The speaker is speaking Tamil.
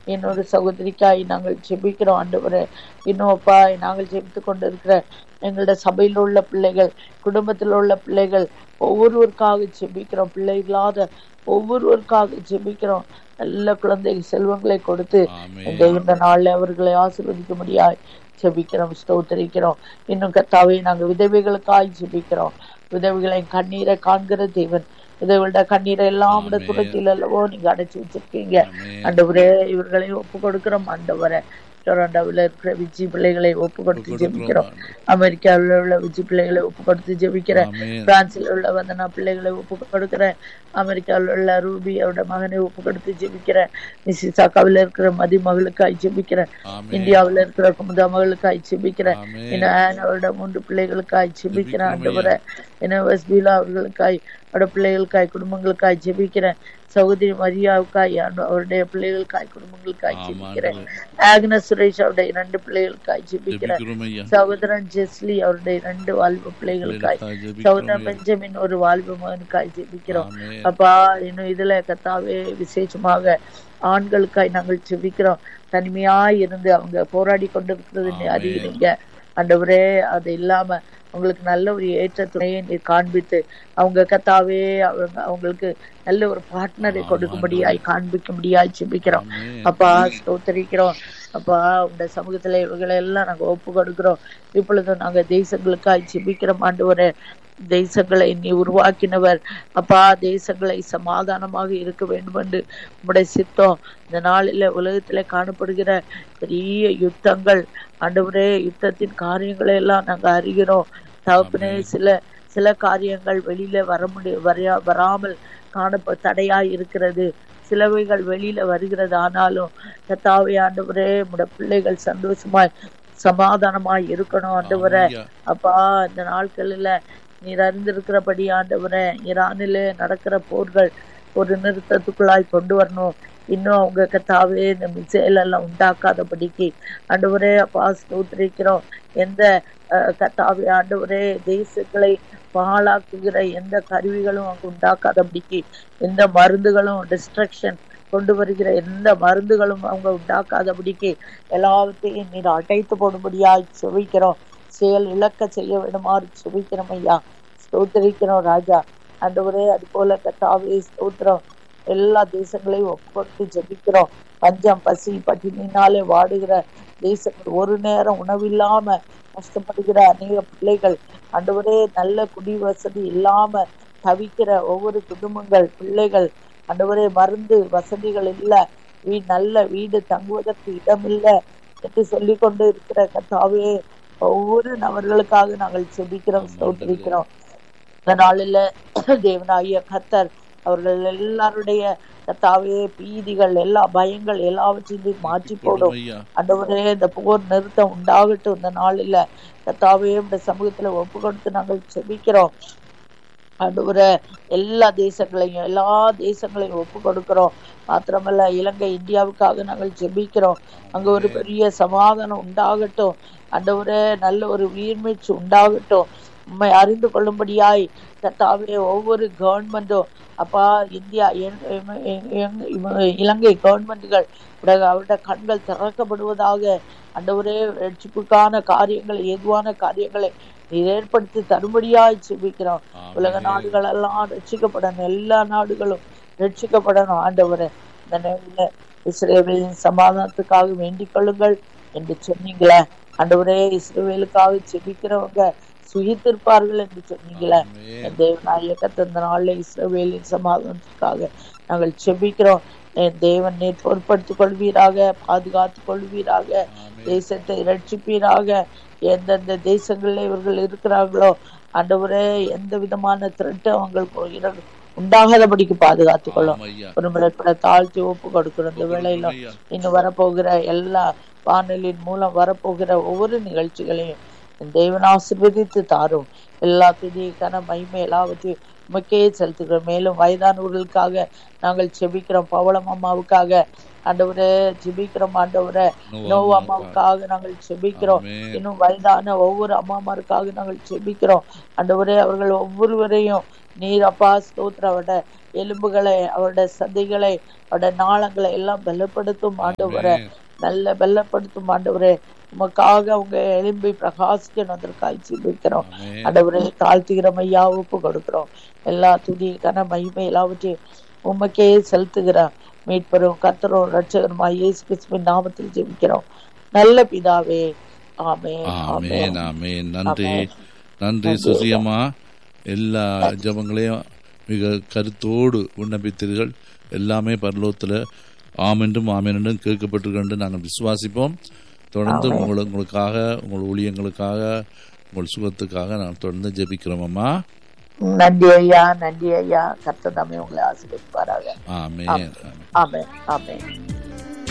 இன்னொரு சகோதரிக்காய் நாங்கள் ஜெபிக்கிறோம் ஆண்டவரே இன்னும் அப்பா நாங்கள் ஜெபித்து கொண்டிருக்கிற எங்களோட சபையில் உள்ள பிள்ளைகள் குடும்பத்தில் உள்ள பிள்ளைகள் ஒவ்வொருவருக்காக ஜெபிக்கிறோம் பிள்ளை இல்லாத ஒவ்வொருவருக்காக ஜெபிக்கிறோம் நல்ல குழந்தை செல்வங்களை கொடுத்து ஆமென். இந்த இந்த நாள்ல அவர்களை ஆசீர்வதிக்க முடியாது ஜெபிக்கிறோம் ஸ்தோத்தரிக்கிறோம் இன்னும் கத்தாவே நாங்க விதவைகளுக்காய் ஜெபிக்கிறோம் விதவைகளை கண்ணீரை காண்கிற தேவன் விதவைகளோட கண்ணீரை எல்லாம் உடைய ஆமென். துரத்தில் அல்லவோ நீங்க அடைச்சு வச்சிருக்கீங்க ஆமென். ஆண்டவரே இவர்களை ஒப்பு கொடுக்கிறோம் ஆண்டவரே டொரண்டோவில் இருக்கிற விஜி பிள்ளைகளை ஒப்பு கொடுத்து ஒப்பு ஜெபிக்கிறோம் கொடுக்கிறோம் அமெரிக்காவில் உள்ள விஜி பிள்ளைகளை ஒப்பு கொடுத்து ஜெபிக்கிறேன் ஆமென். பிரான்சில் உள்ள வந்தனா பிள்ளைகளை ஒப்பு கொடுக்கிறேன் அமெரிக்காவில் உள்ள ரூபி அவரோட மகனை ஒப்பு கொடுத்து ஜெபிக்கிறேன் மிசிசாக்காவில் இருக்கிற மதி மகளுக்காய் ஜெபிக்கிறேன் ஆமென். இந்தியாவில் இருக்கிற குமுதா மகளுக்காய் ஜெபிக்கிறேன் ஆமென். இன்னும் ஆன் அவரோட மூன்று பிள்ளைகளுக்காய் ஜெபிக்கிறேன் ஜெபிக்கிறோம் ஆண்டவரே என்ன வஸ்பீலா அவர்களுக்காய் அவரோட பிள்ளைகளுக்காய் குடும்பங்களுக்காய் ஜெபிக்கிறேன் சகோதரி மரியாவுக்காய் ஆண்டு- அவருடைய பிள்ளைகளுக்காய் குடும்பங்களுக்காய் ஆமா, ஜெபிக்கிறேன் ஆண்டவரே. ஆக்னஸ் சுரேஷ் அவருடைய இரண்டு பிள்ளைகளுக்காய் ஜெபிக்கிறேன் ஜெபிக்கிறோம் ஐயா. சகோதரன் ஜெஸ்லி அவருடைய இரண்டு வாழ்வு பிள்ளைகளுக்காய் பிள்ளைகளுக்காக ஜெபிக்கிறோம் சகோதரன் ஐயா. பெஞ்சமின் ஒரு வாழ்வு மகனுக்காய் ஜெபிக்கிறோம் ஆமென். அப்பா இன்னும் இதுல கத்தாவே விசேஷமாக ஆண்களுக்காய் நாங்கள் ஜெபிக்கிறோம் தனிமையாய் இருந்து அவங்க போராடி கொண்டிருக்கிறது நீ ஆமென். அறிகிறீங்க ஆண்டவரே அது இல்லாம அவங்களுக்கு நல்ல ஒரு ஏற்ற துணையை நீர் காண்பித்து அவங்க கத்தாவே அவங்க அவங்களுக்கு நல்ல ஒரு பார்ட்னரை ஆமா, கொடுக்கும்படியாய் காண்பிக்கும்படியாய் ஜெபிக்கிறோம் ஆமென். அப்பா ஸ்தோத்தரிக்கிறோம் அப்பா உங்க சமூகத்துல இவங்களை எல்லாம் நாங்க ஒப்பு கொடுக்கிறோம் இப்பொழுது நாங்க தேசங்களுக்காய் ஜெபிக்கிறோம் ஆண்டவரே தேசங்களை நீ உருவாக்கினவர் அப்பா தேசங்களை சமாதானமாக இருக்க வேண்டும் என்று உம்முடைய சித்தம் இந்த நாளில உலகத்துல காணப்படுகிற பெரிய யுத்தங்கள் ஆண்டவரே யுத்தத்தின் காரியங்களை எல்லாம் நாங்க அறிகிறோம் தகப்பனே சில சில காரியங்கள் வெளியில வர முடிய வரையா வராமல் காணப்ப தடையா இருக்கிறது சிலவைகள் வெளியில வருகிறது ஆனாலும் கத்தாவே ஆண்டவரே உடைய பிள்ளைகள் சந்தோஷமாய் சமாதானமாய் இருக்கணும் ஆண்டவரே ஐயா. அப்பா இந்த நாட்களில் நீர் அறிந்திருக்கிறபடி ஆண்டவரே ஈரானிலே நடக்கிற போர்கள் ஒரு நிறுத்தத்துக்குள்ளாய் கொண்டு வரணும் இன்னும் அவங்க கத்தாவே இந்த மிசைல் எல்லாம் உண்டாக்காதபடிக்கு ஆண்டவரே அப்பா ஸ்தோத்திரிக்கிறோம் எந்த அஹ், கத்தாவே ஆண்டவரே தேசங்களை பாழாக்குகிற எந்த கருவிகளும் அங்கு உண்டாக்காதபடிக்கு எந்த மருந்துகளும் டிஸ்ட்ரக்ஷன் கொண்டு வருகிற எந்த மருந்துகளும் அவங்க உண்டாக்காதபடிக்கு எல்லாவற்றையும் நீர் அடைத்து போடும்படியாய் செவிக்கிறோம் செயல் இழக்க செய்ய வேண்டுமாறு செபிக்கிறோம் ஐயா ஸ்தோத்திரிக்கிறோம் ராஜா ஆண்டவரே அது போல கத்தாவே ஸ்தோத்திரம் எல்லா தேசங்களையும் ஒப்புக்கொடுத்து ஜெபிக்கிறோம் பஞ்சம் பசி பட்டினினாலே வாடுகிற தேசங்கள் ஒரு நேரம் உணவில்லாம கஷ்டப்படுகிற அநேக பிள்ளைகள் ஆண்டவரே நல்ல குடி வசதி இல்லாம தவிக்கிற ஒவ்வொரு குடும்பங்கள் பிள்ளைகள் ஆண்டவரே மருந்து வசதிகள் இல்ல வீ நல்ல வீடு தங்குவதற்கு இடம் இல்லை என்று சொல்லிக் கொண்டு இருக்கிற கத்தாவே ஒவ்வொரு நபர்களுக்காக நாங்கள் செபிக்கிறோம் ஸ்தோத்திரிக்கிறோம் இந்த நாளில் தேவனாகிய கத்தர் அவர்கள் எல்லாருடைய கத்தாவே பீதிகள் எல்லா பயங்கள் எல்லாவற்றையும் மாற்றி போடும் ஐயா. ஆண்டவரே இந்த போர் நிறுத்தம் உண்டாகட்டும் இந்த நாளில் கத்தாவே இந்த சமூகத்துல ஒப்பு கொடுத்து நாங்கள் செபிக்கிறோம் ஆண்டவரே எல்லா தேசங்களையும் எல்லா தேசங்களையும் ஒப்பு கொடுக்கிறோம் மாத்திரமல்ல இலங்கை இந்தியாவுக்காக நாங்கள் ஜெபிக்கிறோம் அங்க ஒரு பெரிய சமாதானம் உண்டாகட்டும் ஆண்டவரே நல்ல ஒரு உயிர்மீச்சு உண்டாகட்டும் உண்மை அறிந்து கொள்ளும்படியாய் கத்தாவே ஒவ்வொரு கவர்மெண்ட்டும் அப்பா இந்தியா எங்- எம்- எங்- எங்- இவ- இலங்கை கவர்மெண்ட்டுகள் அவருடைய கண்கள் திறக்கப்படுவதாக ஆண்டவரே ரட்சிப்புக்கான காரியங்களை ஏதுவான காரியங்களை நீர் ஏற்படுத்தி தரும்படியாய் ஜெபிக்கிறோம் உலக ஆமென். நாடுகள் எல்லாம் ரட்சிக்கப்படணும் எல்லா நாடுகளும் ரட்சிக்கப்படணும் ஆண்டவரே இந்த நேரில் இஸ்ரேலின் சமாதானத்துக்காக வேண்டிக் கொள்ளுங்கள் என்று சொன்னீங்களே ஆண்டவரே இஸ்ரேலுக்காக ஜெபிக்கிறவங்க சுகித்திருப்பார்கள் என்று சொன்னீங்களே ஆமென். என் தேவன் இயக்கத்தை இந்த நாளில் இஸ்ரவேலின் சமாதானத்துக்காக நாங்கள் செபிக்கிறோம் என் தேவன் நீர் பொறுப்படுத்திக் கொள்வீராக பாதுகாத்துக் கொள்வீராக ஆமென். தேசத்தை ரட்சிப்பீராக எந்தெந்த தேசங்களில் இவர்கள் இருக்கிறார்களோ ஆண்டவரே எந்த விதமான திருட்டு அவங்களுக்கு இர- உண்டாகாதபடிக்கு பாதுகாத்துக் கொள்ளும் ஆமாம் ஐயா. ஒரு முறை கூட தாழ்த்தி ஒப்பு கொடுக்கிற இந்த வேளையிலும் ஐயா. இன்னும் வரப்போகிற எல்லா வானொலியின் மூலம் வரப்போகிற ஒவ்வொரு நிகழ்ச்சிகளையும் என் தேவன் ஆசீர்வதித்து தாரும் எல்லா துதிக்கான மகிமை எல்லாவற்றையும் உமக்கே செலுத்துகிறோம் மேலும் வயதானவர்களுக்காக நாங்கள் செபிக்கிறோம் பவளம் அம்மாவுக்காக ஆண்டவரே ஜெபிக்கிறோம் ஆண்டவரே நோவு அம்மாவுக்காக நாங்கள் செபிக்கிறோம் ஆமென். இன்னும் வயதான ஒவ்வொரு அம்மாமாருக்காக நாங்கள் செபிக்கிறோம் ஆண்டவரே அவர்கள் ஒவ்வொருவரையும் நீர் அப்பா ஸ்தோத்திரவட எலும்புகளை அவருடைய சதைகளை அவருடைய நாளங்களை எல்லாம் பலப்படுத்தும் ஆண்டவரே ஆமென். நல்ல பலப்படுத்தும் ஆண்டவரே உமக்காக அவங்க எலும்பி பிரகாசிக்கணும் அதற்காக ஜெபிக்கிறோம் ஆமென். ஆண்டவரே தாழ்த்துகிறோம் ஐயா ஒப்பு கொடுக்கிறோம் எல்லா துதி கன மகிமை எல்லாவற்றையும் உமக்கே செலுத்துகிறோம் மீட்பரும் கர்த்தரும் ரட்சகருமா இயேசு கிறிஸ்துவின் நாமத்தில் ஜெபிக்கிறோம் நல்ல பிதாவே ஆமென் ஆமேன் ஆமேன் நன்றி ஆமென். நன்றி சுசியம்மா எல்லா ஜபங்களையும் மிக கருத்தோடு விண்ணப்பித்தீர்கள் எல்லாமே பரலோகத்தில் ஆமென்றும் ஆமென்றும் கேட்கப்பட்டிருக்கின்ற நாங்கள் விசுவாசிப்போம் தொடர்ந்து உங்களை உங்களுக்காக உங்கள் ஊழியங்களுக்காக உங்கள் சுகத்துக்காக நான் தொடர்ந்து ஜெபிக்கிறோம் அம்மா நன்றி ஐயா நன்றி ஐயா கர்த்தர் தாமே உங்களை ஆசீர்வதிப்பாராக ஆமேன் ஆமென். ஆமென் ஆமென்